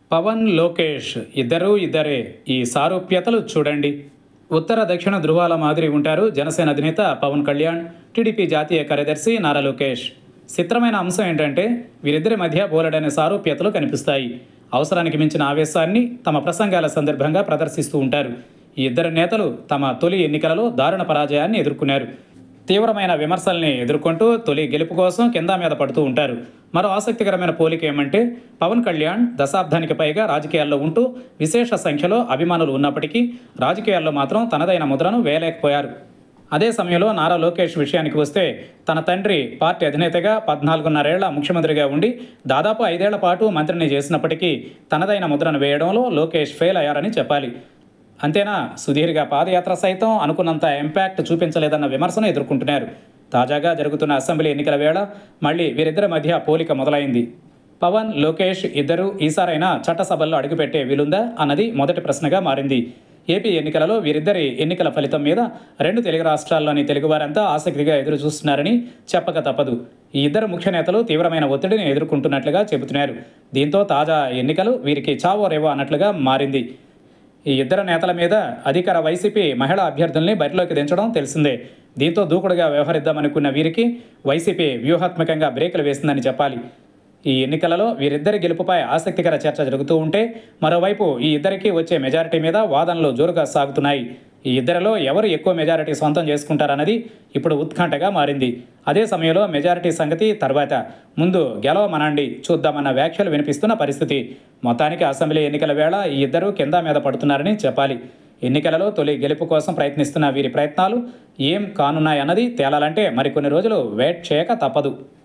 పవన్ లోకేష్ ఇద్దరూ ఇద్దరే ఈ సారూప్యతలు చూడండి ఉత్తర దక్షిణ ధృవాల మాదిరి ఉంటారు జనసేన అధినేత పవన్ కళ్యాణ్ టీడీపీ జాతీయ కార్యదర్శి నారా లోకేష్ చిత్రమైన అంశం ఏంటంటే వీరిద్దరి మధ్య బోలెడనే సారూప్యతలు కనిపిస్తాయి అవసరానికి మించిన ఆవేశాన్ని తమ ప్రసంగాల సందర్భంగా ప్రదర్శిస్తూ ఉంటారు ఈ ఇద్దరు నేతలు తమ తొలి ఎన్నికలలో దారుణ పరాజయాన్ని ఎదుర్కొన్నారు తీవ్రమైన విమర్శల్ని ఎదుర్కొంటూ తొలి గెలుపు కోసం కింద మీద పడుతూ ఉంటారు మరో ఆసక్తికరమైన పోలిక ఏమంటే పవన్ కళ్యాణ్ దశాబ్దానికి పైగా రాజకీయాల్లో ఉంటూ విశేష సంఖ్యలో అభిమానులు ఉన్నప్పటికీ రాజకీయాల్లో మాత్రం తనదైన ముద్రను వేయలేకపోయారు అదే సమయంలో నారా లోకేష్ విషయానికి వస్తే తన తండ్రి పార్టీ అధినేతగా పద్నాలుగున్నరేళ్ల ముఖ్యమంత్రిగా ఉండి దాదాపు ఐదేళ్ల పాటు మంత్రిని చేసినప్పటికీ తనదైన ముద్రను వేయడంలో లోకేష్ ఫెయిల్ అయ్యారని చెప్పాలి అంతేనా సుదీర్ఘ పాదయాత్ర సైతం అనుకున్నంత ఇంపాక్ట్ చూపించలేదన్న విమర్శను ఎదుర్కొంటున్నారు తాజాగా జరుగుతున్న అసెంబ్లీ ఎన్నికల వేళ మళ్ళీ వీరిద్దరి మధ్య పోలిక మొదలైంది పవన్ లోకేష్ ఇద్దరు ఈసారైనా చట్టసభల్లో అడుగుపెట్టే వీలుందా అన్నది మొదటి ప్రశ్నగా మారింది ఏపీ ఎన్నికలలో వీరిద్దరి ఎన్నికల ఫలితం మీద రెండు తెలుగు రాష్ట్రాల్లోని తెలుగువారంతా ఆసక్తిగా ఎదురు చూస్తున్నారని చెప్పక తప్పదు ఈ ఇద్దరు ముఖ్య నేతలు తీవ్రమైన ఒత్తిడిని ఎదుర్కొంటున్నట్లుగా చెబుతున్నారు దీంతో తాజా ఎన్నికలు వీరికి చావో రేవో అన్నట్లుగా మారింది ఈ ఇద్దరు నేతల మీద అధికార వైసీపీ మహిళా అభ్యర్థుల్ని బరిలోకి దించడం తెలిసిందే దీంతో దూకుడుగా వ్యవహరిద్దామనుకున్న వీరికి వైసీపీ వ్యూహాత్మకంగా బ్రేకులు వేసిందని చెప్పాలి ఈ ఎన్నికలలో వీరిద్దరి గెలుపుపై ఆసక్తికర చర్చ జరుగుతూ ఉంటే మరోవైపు ఈ ఇద్దరికి వచ్చే మెజారిటీ మీద వాదనలు జోరుగా సాగుతున్నాయి ఈ ఇద్దరిలో ఎవరు ఎక్కువ మెజారిటీ సొంతం చేసుకుంటారన్నది ఇప్పుడు ఉత్కంఠగా మారింది అదే సమయంలో మెజారిటీ సంగతి తర్వాత ముందు గెలవమనండి చూద్దామన్న వ్యాఖ్యలు వినిపిస్తున్న పరిస్థితి మొత్తానికి అసెంబ్లీ ఎన్నికల వేళ ఈ ఇద్దరు కింద మీద పడుతున్నారని చెప్పాలి ఎన్నికలలో తొలి గెలుపు కోసం ప్రయత్నిస్తున్న వీరి ప్రయత్నాలు ఏం కానున్నాయన్నది తేలాలంటే మరికొన్ని రోజులు వెయిట్ చేయక తప్పదు